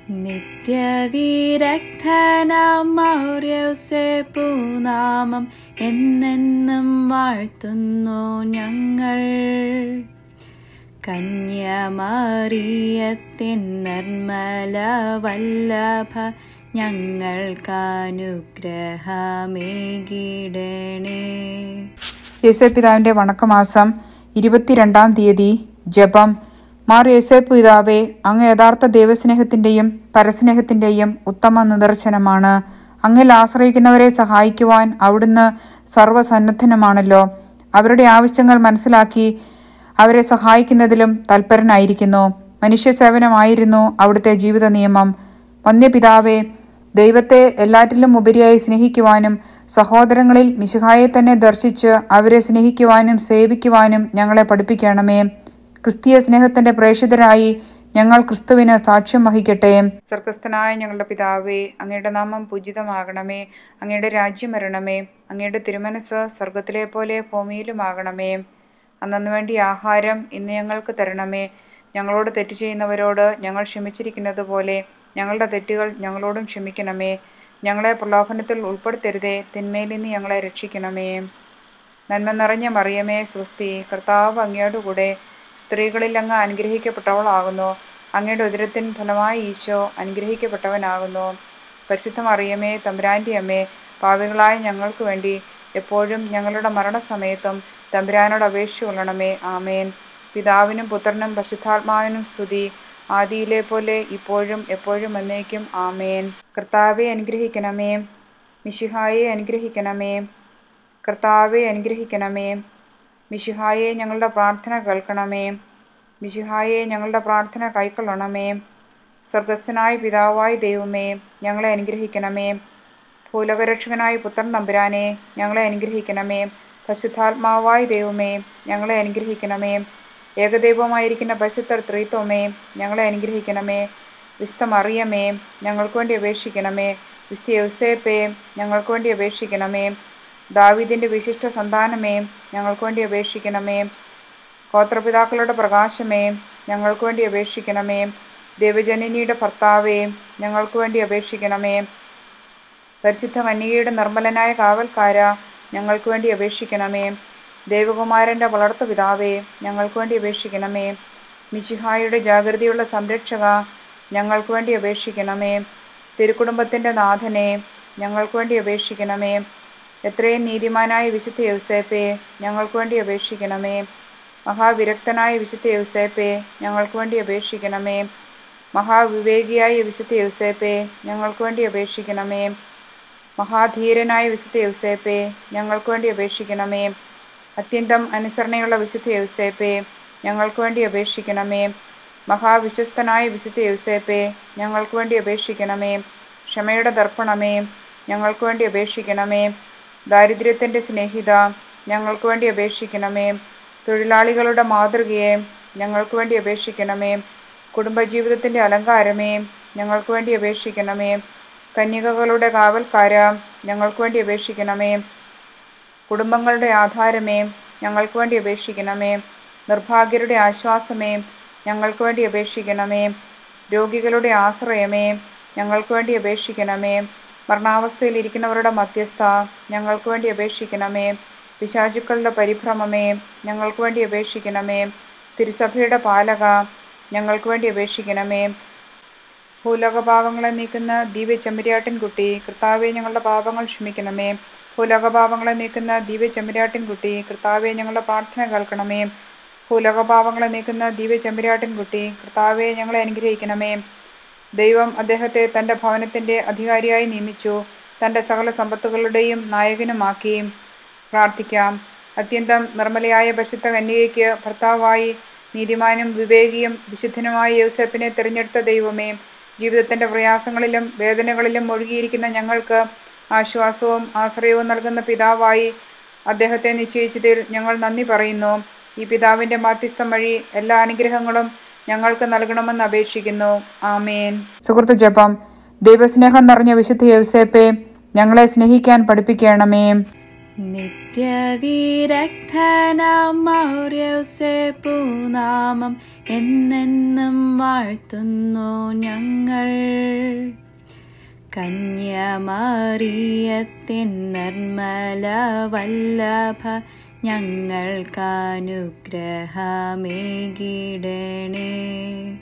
നിത്യവിരക്തനാം മൗര്യസേപ്പുനാമം എന്നെന്നും വാഴ്ത്തുന്നു ഞങ്ങൾ കന്യമറിയത്തിൻ നിർമ്മല വല്ലഭ ഞങ്ങൾക്കനുഗ്രഹമേകിടണേ യേശുപിതാവിന്റെ വണക്കമാസം ഇരുപത്തിരണ്ടാം തീയതി ജപം മാർ യേശോപ്പ് പിതാവേ അങ്ങ് യഥാർത്ഥ ദൈവസ്നേഹത്തിന്റെയും പരസ്നേഹത്തിന്റെയും ഉത്തമ നിദർശനമാണ് അങ്ങിൽ ആശ്രയിക്കുന്നവരെ സഹായിക്കുവാൻ അവിടുന്ന് സർവ്വസന്നദ്ധനുമാണല്ലോ അവരുടെ ആവശ്യങ്ങൾ മനസ്സിലാക്കി അവരെ സഹായിക്കുന്നതിലും തൽപരനായിരിക്കുന്നു മനുഷ്യ സേവനമായിരുന്നു അവിടുത്തെ ജീവിത നിയമം വന്യപിതാവേ ദൈവത്തെ എല്ലാറ്റിലും ഉപരിയായി സ്നേഹിക്കുവാനും സഹോദരങ്ങളിൽ മിശിഹായെ തന്നെ ദർശിച്ച് അവരെ സ്നേഹിക്കുവാനും സേവിക്കുവാനും ഞങ്ങളെ പഠിപ്പിക്കണമേ ക്രിസ്തീയ സ്നേഹത്തിന്റെ പ്രേക്ഷിതരായി ഞങ്ങൾ ക്രിസ്തുവിന് സാക്ഷ്യം വഹിക്കട്ടെ സ്വർഗസ്ഥനായ ഞങ്ങളുടെ പിതാവേ അങ്ങയുടെ നാമം പൂജിതമാകണമേ അങ്ങയുടെ രാജ്യം വരണമേ അങ്ങയുടെ തിരുമനസ് സ്വർഗത്തിലെ പോലെ ഭൂമിയിലുമാകണമേ അന്നു വേണ്ടി ആഹാരം ഇന്ന് ഞങ്ങൾക്ക് തരണമേ ഞങ്ങളോട് തെറ്റ് ചെയ്യുന്നവരോട് ഞങ്ങൾ ക്ഷമിച്ചിരിക്കുന്നത് പോലെ ഞങ്ങളുടെ തെറ്റുകൾ ഞങ്ങളോടും ക്ഷമിക്കണമേ ഞങ്ങളെ പ്രലോഭനത്തിൽ ഉൾപ്പെടുത്തരുതേ തിന്മയിൽ നിന്ന് ഞങ്ങളെ രക്ഷിക്കണമേ നന്മ നിറഞ്ഞ മറിയമേ സ്വസ്തി കർത്താവ് അങ്ങയോട് കൂടെ സ്ത്രീകളിൽ അങ്ങ് അനുഗ്രഹിക്കപ്പെട്ടവളാകുന്നു അങ്ങയുടെ ഉദരത്തിൻ ഫലമായി ഈശോ അനുഗ്രഹിക്കപ്പെട്ടവനാകുന്നു പരിശുദ്ധ മറിയമേ തമ്പുരാൻ്റെ അമ്മേ പാവികളായ ഞങ്ങൾക്ക് വേണ്ടി എപ്പോഴും ഞങ്ങളുടെ മരണസമയത്തും തമ്പുരാനോട് അപേക്ഷ കൊള്ളണമേ ആമേൻ പിതാവിനും പുത്രനും പരിശുദ്ധാത്മാവിനും സ്തുതി ആദിയിലെ പോലെ ഇപ്പോഴും എപ്പോഴും എന്നേക്കും ആമേൻ കർത്താവെ അനുഗ്രഹിക്കണമേ മിശിഹായെ അനുഗ്രഹിക്കണമേ കർത്താവെ അനുഗ്രഹിക്കണമേ മിശിഹായെ ഞങ്ങളുടെ പ്രാർത്ഥന കേൾക്കണമേ മിശിഹായെ ഞങ്ങളുടെ പ്രാർത്ഥന കൈക്കൊള്ളണമേ സ്വർഗസ്ഥനായ പിതാവായ ദൈവമേ ഞങ്ങളെ അനുഗ്രഹിക്കണമേ ഭൂലോകരക്ഷകനായ പുത്രൻ തമ്പുരാനെ ഞങ്ങളെ അനുഗ്രഹിക്കണമേ പരിശുദ്ധാത്മാവായ ദൈവമേ ഞങ്ങളെ അനുഗ്രഹിക്കണമേ ഏകദൈവമായിരിക്കുന്ന പരിശുദ്ധ ത്രിത്വമേ ഞങ്ങളെ അനുഗ്രഹിക്കണമേ വിശുദ്ധ മറിയമേ ഞങ്ങൾക്ക് വേണ്ടി അപേക്ഷിക്കണമേ വിശുദ്ധ യൗസേപ്പേ ഞങ്ങൾക്ക് വേണ്ടി അപേക്ഷിക്കണമേ ദാവീദിൻ്റെ വിശിഷ്ട സന്താനമേ ഞങ്ങൾക്ക് വേണ്ടി അപേക്ഷിക്കണമേ ഗോത്രപിതാക്കളുടെ പ്രകാശമേ ഞങ്ങൾക്ക് വേണ്ടി അപേക്ഷിക്കണമേ ദേവജനനിയുടെ ഭർത്താവേ ഞങ്ങൾക്ക് വേണ്ടി അപേക്ഷിക്കണമേ പരിശുദ്ധ കന്യകയുടെ നിർമ്മലനായ കാവൽക്കാര ഞങ്ങൾക്ക് വേണ്ടി അപേക്ഷിക്കണമേ ദേവകുമാരൻ്റെ വളർത്തു പിതാവേ ഞങ്ങൾക്ക് വേണ്ടി അപേക്ഷിക്കണമേ മിശിഹായുടെ ജാഗ്രതയുള്ള സംരക്ഷക ഞങ്ങൾക്ക് വേണ്ടി അപേക്ഷിക്കണമേ തിരുക്കുടുംബത്തിൻ്റെ നാഥനെ ഞങ്ങൾക്ക് വേണ്ടി അപേക്ഷിക്കണമേ എത്രയും നീതിമാനായ വിശുദ്ധ യൗസേപ്പേ ഞങ്ങൾക്ക് വേണ്ടി അപേക്ഷിക്കണമേ മഹാവിരക്തനായ വിശുദ്ധ യൗസേപ്പേ ഞങ്ങൾക്ക് വേണ്ടി അപേക്ഷിക്കണമേ മഹാവിവേകിയായ വിശുദ്ധ യൗസേപ്പേ ഞങ്ങൾക്ക് വേണ്ടി അപേക്ഷിക്കണമേ മഹാധീരനായ വിശുദ്ധ യൗസേപ്പേ ഞങ്ങൾക്ക് വേണ്ടി അപേക്ഷിക്കണമേ അത്യന്തം അനുസരണയുള്ള വിശുദ്ധ യൗസേപ്പേ ഞങ്ങൾക്ക് വേണ്ടി അപേക്ഷിക്കണമേ മഹാവിശ്വസ്തനായ വിശുദ്ധ യൗസേപ്പേ ഞങ്ങൾക്ക് വേണ്ടി അപേക്ഷിക്കണമേ ക്ഷമയുടെ ദർപ്പണമേ ഞങ്ങൾക്ക് വേണ്ടി അപേക്ഷിക്കണമേ ദാരിദ്ര്യത്തിൻ്റെ സ്നേഹിത ഞങ്ങൾക്ക് വേണ്ടി അപേക്ഷിക്കണമേ തൊഴിലാളികളുടെ മാതൃകയെ ഞങ്ങൾക്ക് വേണ്ടി അപേക്ഷിക്കണമേ കുടുംബജീവിതത്തിൻ്റെ അലങ്കാരമേ ഞങ്ങൾക്ക് വേണ്ടി അപേക്ഷിക്കണമേ കന്യകകളുടെ കാവൽക്കാര ഞങ്ങൾക്ക് വേണ്ടി അപേക്ഷിക്കണമേ കുടുംബങ്ങളുടെ ആധാരമേ ഞങ്ങൾക്ക് വേണ്ടി അപേക്ഷിക്കണമേ നിർഭാഗ്യരുടെ ആശ്വാസമേ ഞങ്ങൾക്ക് വേണ്ടി അപേക്ഷിക്കണമേ രോഗികളുടെ ആശ്രയമേ ഞങ്ങൾക്ക് വേണ്ടി അപേക്ഷിക്കണമേ മരണാവസ്ഥയിലിരിക്കുന്നവരുടെ മധ്യസ്ഥ ഞങ്ങൾക്ക് വേണ്ടി അപേക്ഷിക്കണമേ പിശാചുക്കളുടെ പരിഭ്രമമേ ഞങ്ങൾക്ക് വേണ്ടി അപേക്ഷിക്കണമേ തിരുസഭയുടെ പാലക ഞങ്ങൾക്ക് വേണ്ടി അപേക്ഷിക്കണമേ ഭൂലോകപാപങ്ങളെ നീക്കുന്ന ദിവ്യ ചെമ്പരിയാട്ടിൻ കുട്ടി കർത്താവെ ഞങ്ങളുടെ പാപങ്ങൾ ക്ഷമിക്കണമേ ഭൂലോകപാപങ്ങളെ നീക്കുന്ന ദിവ്യ ചെമ്പരിയാട്ടിൻ കുട്ടി കർത്താവെ ഞങ്ങളുടെ പ്രാർത്ഥന കേൾക്കണമേ ഭൂലോകപാപങ്ങളെ നീക്കുന്ന ദിവ്യ ചെമ്പരിയാട്ടിൻ കുട്ടി കർത്താവെ ഞങ്ങളെ അനുഗ്രഹിക്കണമേ ദൈവം അദ്ദേഹത്തെ തൻ്റെ ഭവനത്തിൻ്റെ അധികാരിയായി നിയമിച്ചു തൻ്റെ സകല സമ്പത്തുകളുടെയും നായകനുമാക്കി പ്രാർത്ഥിക്കാം അത്യന്തം നിർമ്മലയായ പരിശുദ്ധ കന്യകയ്ക്ക് ഭർത്താവായി നീതിമാനും വിവേകിയും വിശുദ്ധനുമായ യോസെപ്പിനെ തിരഞ്ഞെടുത്ത ദൈവമേ ജീവിതത്തിൻ്റെ പ്രയാസങ്ങളിലും വേദനകളിലും ഒഴുകിയിരിക്കുന്ന ഞങ്ങൾക്ക് ആശ്വാസവും ആശ്രയവും നൽകുന്ന പിതാവായി അദ്ദേഹത്തെ നിശ്ചയിച്ചതിൽ ഞങ്ങൾ നന്ദി പറയുന്നു ഈ പിതാവിൻ്റെ മാധ്യസ്ഥം വഴി എല്ലാ അനുഗ്രഹങ്ങളും ഞങ്ങൾക്ക് നൽകണമെന്ന് അപേക്ഷിക്കുന്നു ആമേൻ സുഹൃത്ത് ജപം ദൈവസ്നേഹം നിറഞ്ഞ വിശുദ്ധ യൗസേപ്പെ ഞങ്ങളെ സ്നേഹിക്കാൻ പഠിപ്പിക്കണമേ നിത്യ നിത്യവിരക്തനാം മൗര്യസെ പൂനാമം എന്നെന്നും വാഴ്ത്തുന്നു ഞങ്ങൾ കന്യമറിയത്തിൻ നിർമ്മല വല്ലഭ ഞങ്ങൾക്കനുഗ്രഹമേകിടണേ